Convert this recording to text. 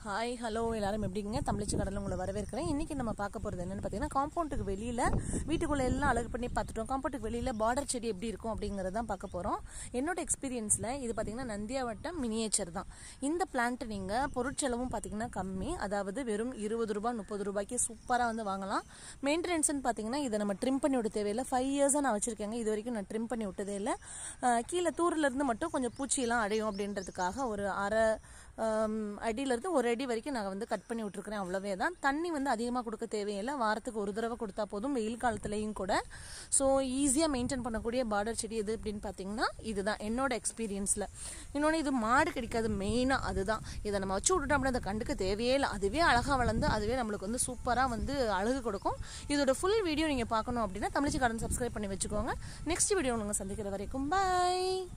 hi hello எல்லாரும் எப்படிங்க தமிழிச்சு கடலில் உங்களை வரவேற்கிறேன் இன்றைக்கி நம்ம பார்க்க போகிறது என்னென்னு பார்த்தீங்கன்னா காம்பவுண்டுக்கு வெளியில் வீட்டுக்குள்ளே எல்லாம் அழகு பண்ணி பார்த்துட்டோம் காம்பவுண்டுக்கு வெளியில் பார்டர் செடி எப்படி இருக்கும் அப்படிங்கிறத தான் பார்க்க போகிறோம் என்னோட எக்ஸ்பீரியன்ஸில் இது பார்த்தீங்கன்னா நந்தியாவட்டம் மினியேச்சர் தான் இந்த பிளான்ட் நீங்கள் பொருட்செலவும் பார்த்தீங்கன்னா கம்மி அதாவது வெறும் இருபது ரூபாய் முப்பது ரூபாய்க்கு சூப்பராக வந்து வாங்கலாம் மெயின்டெனன்ஸ்னு பார்த்தீங்கன்னா இதை நம்ம ட்ரிம் பண்ணி விட தேவையில்லை ஃபைவ் இயர்ஸாக நான் வச்சுருக்கேங்க இது வரைக்கும் நான் ட்ரிம் பண்ணி விட்டதே இல்லை அஹ் கீழே தூரிலேருந்து மட்டும் கொஞ்சம் பூச்சியெல்லாம் அடையும் அப்படின்றதுக்காக ஒரு அரை அடியிலேருந்து ஒரு அடி வரைக்கும் நான் வந்து கட் பண்ணி விட்ருக்குறேன் அவ்வளவே தான் தண்ணி வந்து அதிகமாக கொடுக்க தேவையில்லை வாரத்துக்கு ஒரு தடவை கொடுத்தா போதும் வெயில் காலத்துலேயும் கூட ஸோ ஈஸியாக மெயின்டைன் பண்ணக்கூடிய பார்டர் செடி எது அப்படின்னு பார்த்தீங்கன்னா இதுதான் என்னோட எக்ஸ்பீரியன்ஸில் இன்னொன்று இது மாடு கிடைக்காது மெயினாக அதுதான் இதை நம்ம வச்சு விட்டுட்டோம் அப்படின்னா அதை கண்டுக்க தேவையே இல்லை அதுவே அழகாக வளர்ந்து அதுவே நம்மளுக்கு வந்து சூப்பராக வந்து அழகு கொடுக்கும் இதோட ஃபுல் வீடியோ நீங்கள் பார்க்கணும் அப்படின்னா தமிழ்ச்சி கார்டன் சப்ஸ்கிரைப் பண்ணி வச்சுக்கோங்க நெக்ஸ்ட் வீடியோ உங்களுக்கு சந்திக்கிற வரைக்கும் பாய்